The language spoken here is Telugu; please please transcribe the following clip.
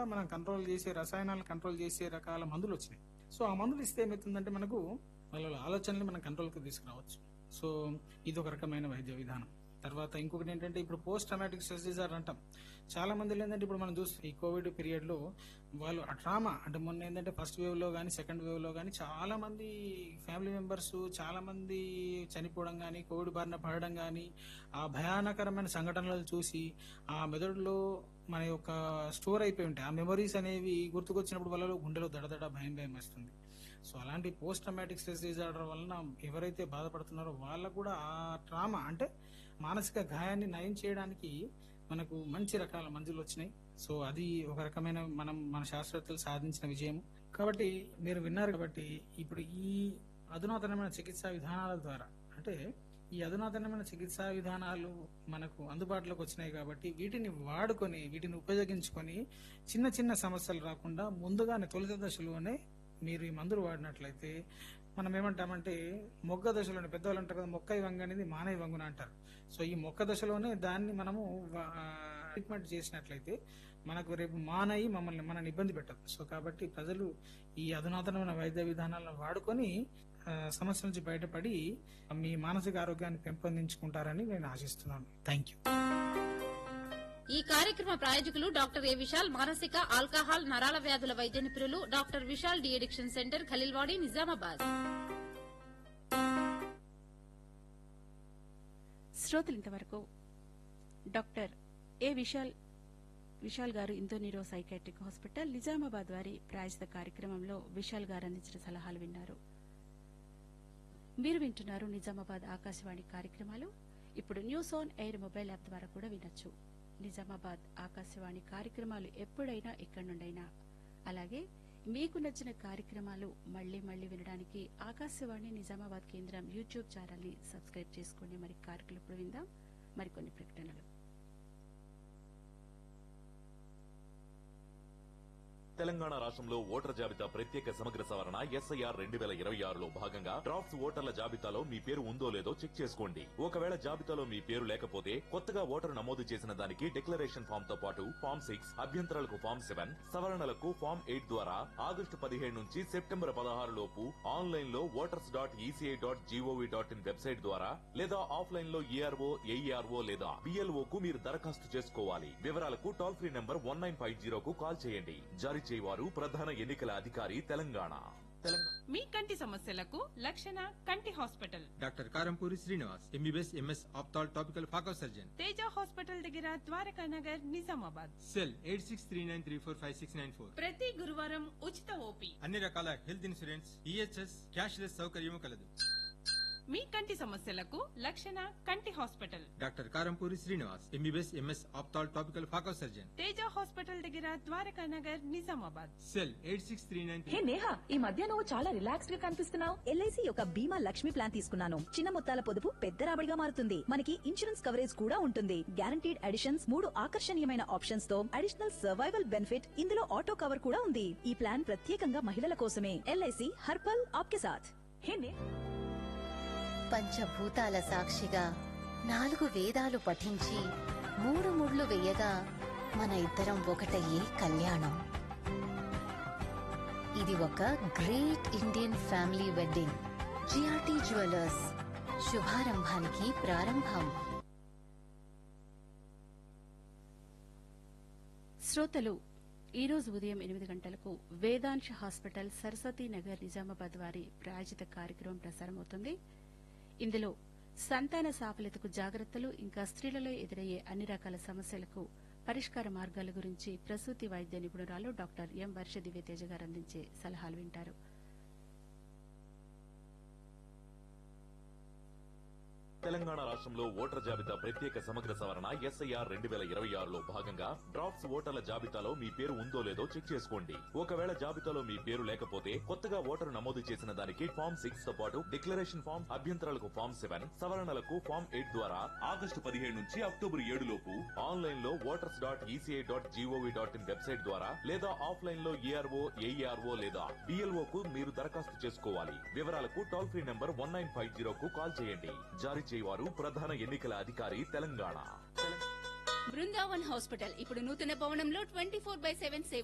మనం కంట్రోల్ చేసే రసాయనాలు కంట్రోల్ చేసే రకాల మందులు వచ్చినాయి సో ఆ మందులు ఇస్తే ఏమవుతుందంటే మనకు వాళ్ళ ఆలోచనలు మనం కంట్రోల్కి తీసుకురావచ్చు సో ఇది ఒక రకమైన వైద్య విధానం తర్వాత ఇంకొకటి ఏంటంటే ఇప్పుడు పోస్ట్ ట్రామాటిక్ స్ట్రెస్ డిజార్డర్ అంటాం చాలా మంది ఏంటంటే ఇప్పుడు మనం చూస్తే ఈ కోవిడ్ పీరియడ్ లో వాళ్ళు ఆ ట్రామా అంటే మొన్న ఏంటంటే ఫస్ట్ వేవ్ లో కానీ సెకండ్ వేవ్ లో కానీ చాలా మంది ఫ్యామిలీ మెంబర్స్ చాలా మంది చనిపోవడం కానీ కోవిడ్ బారిన పడడం కానీ ఆ భయానకరమైన సంఘటనలు చూసి ఆ మెదడులో మన యొక్క స్టోర్ అయిపోయి ఉంటాయి ఆ మెమరీస్ అనేవి గుర్తుకొచ్చినప్పుడు వాళ్ళలో గుండెలో దడదడ భయం భయం వస్తుంది సో అలాంటి పోస్ట్ ట్రామాటిక్ స్ట్రెస్ డిజార్డర్ వలన ఎవరైతే బాధపడుతున్నారో వాళ్ళకు కూడా ఆ ట్రామా అంటే మానసిక గాయాన్ని నయం చేయడానికి మనకు మంచి రకాల మందులు వచ్చినాయి సో అది ఒక రకమైన మనం మన శాస్త్రవేత్తలు సాధించిన విజయం కాబట్టి మీరు విన్నారు కాబట్టి ఇప్పుడు ఈ అధునాతనమైన చికిత్సా విధానాల ద్వారా అంటే ఈ అధునాతనమైన చికిత్సా విధానాలు మనకు అందుబాటులోకి వచ్చినాయి కాబట్టి వీటిని వాడుకొని వీటిని ఉపయోగించుకొని చిన్న చిన్న సమస్యలు రాకుండా ముందుగానే తొలిత దశలోనే మీరు ఈ మందులు వాడినట్లయితే మనం ఏమంటామంటే మొగ్గ దశలోనే పెద్దవాళ్ళు అంటారు కదా మొక్క వంగ అనేది మానవ వంగున అంటారు సో ఈ మొక్క దశలోనే దాన్ని మనము వా- ట్రీట్మెంట్ చేసినట్లయితే మనకు రేపు మానయి మమ్మల్ని మనల్ని ఇబ్బంది పెట్టదు సో కాబట్టి ప్రజలు ఈ అధునాతనమైన వైద్య విధానాలను వాడుకొని ఆ, సమస్య నుంచి బయటపడి మీ మానసిక ఆరోగ్యాన్ని పెంపొందించుకుంటారని నేను ఆశిస్తున్నాను థ్యాంక్ యూ ఈ కార్యక్రమ ప్రాయోజకులు డాక్టర్ ఏ విశాల్ మానసిక ఆల్కహాల్ నరాల వ్యాధుల వైద్య నిపుణులు doctor Vishal de addiction centre Khaleelwadi Nizamabad శ్రోతలు ఇంతవరకు డాక్టర్ ఏ విశాల్ విశాల్ గారు Indo neuro psychiatric hospital Nizamabad వారి ప్రాయజిత కార్యక్రమంలో విశాల్ గారు అందించిన సలహాలు విన్నారు మీరు వింటున్నారు నిజామాబాద్ ఆకాశవాణి కార్యక్రమాలు ఇప్పుడు news on air mobile app ద్వారా కూడా వినొచ్చు నిజామాబాద్ ఆకాశవాణి కార్యక్రమాలు ఎప్పుడైనా ఎక్కడి నుండైనా అలాగే మీకు నచ్చిన కార్యక్రమాలు మళ్లీ మళ్లీ వినడానికి ఆకాశవాణి నిజామాబాద్ కేంద్రం యూట్యూబ్ ఛానల్ ని సబ్స్క్రైబ్ చేసుకోండి మరి కార్యక్రమం ఇప్పుడు విందాం మరికొన్ని ప్రకటనలు తెలంగాణ రాష్ట్రంలో ఓటర్ జాబితా ప్రత్యేక సమగ్ర సవరణ ఎస్ఐఆర్ రెండు వేల ఇరవై ఆరులో భాగంగా డ్రాఫ్ట్స్ ఓటర్ల జాబితాలో మీ పేరు ఉందో లేదో చెక్ చేసుకోండి ఒకవేళ జాబితాలో మీ పేరు లేకపోతే కొత్తగా ఓటరు నమోదు చేసిన దానికి డిక్లరేషన్ ఫామ్ తో పాటు ఫామ్ సిక్స్ అభ్యంతరాలకు ఫామ్ సెవెన్ సవరణలకు ఫామ్ ఎయిట్ ద్వారా ఆగస్టు పదిహేడు నుంచి సెప్టెంబర్ పదహారు లోపు ఆన్లైన్ లో voters dot ECI dot GOV dot in website ద్వారా లేదా ఆఫ్లైన్ లో ఏఆర్ఓ ఏఈఆర్ఓ లేదా బిఎల్ఓ కు మీరు దరఖాస్తు చేసుకోవాలి వివరాలకు toll free number one nine five జీరోకు కాల్ చేయండి జారీ చేయవారు ప్రధాన ఎన్నికల అధికారి తెలంగాణ తెలంగాణ మీ కంటి సమస్యలకు లక్షణ కంటి hospital doctor Karampuri Srinivas MBBS MS ophthal topical phaco surgeon Teja hospital దగ్గర Dwaraka Nagar Nizamabad cell eight six three nine three four five six nine four ప్రతి గురువారం ఉచిత ఓపీ అన్ని రకాల హెల్త్ ఇన్సూరెన్స్ ఈహెచ్ఎస్ క్యాష్లెస్ సౌకర్యం కలదు మీ కంటి సమస్యలకు లక్షణ కంటి hospital doctor Karampuri Srinivas MBBS MS ophthal topical phaco surgeon Teja hospital దగ్గర Dwaraka Nagar Nizamabad cell eight six three nine hey Neha ఈ మధ్య నువ్వు చాలా రిలాక్స్డ్ గా కనిపిస్తున్నావు ఎల్ఐసి యొక్క బీమా లక్ష్మి ప్లాన్ తీసుకున్నాను చిన్న మొత్తాల పొదుపు పెద్ద రాబడిగా మారుతుంది మనకి ఇన్సూరెన్స్ కవరేజ్ కూడా ఉంటుంది గ్యారంటీడ్ అడిషన్స్ మూడు ఆకర్షణీయమైన ఆప్షన్స్ తో అడిషనల్ సర్వైవల్ బెనిఫిట్ ఇందులో ఆటో కవర్ కూడా ఉంది ఈ ప్లాన్ ప్రత్యేకంగా మహిళల కోసమే ఎల్ఐసి హర్పల్ ఆప్కే సాథ్ హే నే పంచభూతాల సాక్షిగా నాలుగు వేదాలు పఠించి మూడు ముళ్ళు వేయగా మన ఇద్దరం ఒకటయ్యే కళ్యాణం ఇది ఒక great Indian family wedding GRT jewellers శుభారంభానికి ప్రారంభం శ్రోతలు ఈ రోజు ఉదయం ఎనిమిది గంటలకు వేదాంశ హాస్పిటల్ సరస్వతీ నగర్ నిజామాబాద్ వారి ప్రాయోజిత కార్యక్రమం ప్రసారమవుతుంది ఇందులో సంతాన సాఫల్యతకు జాగ్రత్తలు ఇంకా స్త్రీలలో ఎదురయ్యే అన్ని రకాల సమస్యలకు పరిష్కార మార్గాల గురించి ప్రసూతి వైద్య నిపుణురాలు డాక్టర్ ఎం వర్ష దివ్యతేజ గారు అందించే సలహాలు వింటారు తెలంగాణ రాష్ట్రంలో ఓటర్ జాబితా ప్రత్యేక సమగ్ర సవరణ ఎస్ఐఆర్ రెండు వేల ఇరవై ఆరులో భాగంగా డ్రాఫ్ట్స్ ఓటర్ల జాబితాలో మీ పేరు ఉందో లేదో చెక్ చేసుకోండి ఒకవేళ జాబితాలో మీ పేరు లేకపోతే కొత్తగా ఓటరు నమోదు చేసిన దానికి ఫామ్ సిక్స్ తో పాటు డిక్లరేషన్ ఫామ్ అభ్యంతరాలకు ఫామ్ సెవెన్ సవరణలకు ఫామ్ ఎయిట్ ద్వారా ఆగస్టు పదిహేడు నుంచి అక్టోబర్ ఏడు లోపు ఆన్లైన్ లో voters dot ECI dot GOV dot in website ద్వారా లేదా ఆఫ్లైన్ లో ఏఆర్ఓ ఏఈఆర్ఓ లేదా బిఎల్ఓ కు మీరు దరఖాస్తు చేసుకోవాలి వివరాలకు toll free number one nine five జీరోకు కాల్ చేయండి జారీ చేయవారు ప్రధాన ఎన్నికల అధికారి తెలంగాణ బృందావన్ హాస్పిటల్ ఇప్పుడు నూతన భవనంలో ట్వంటీ ఫోర్ బై సెవెన్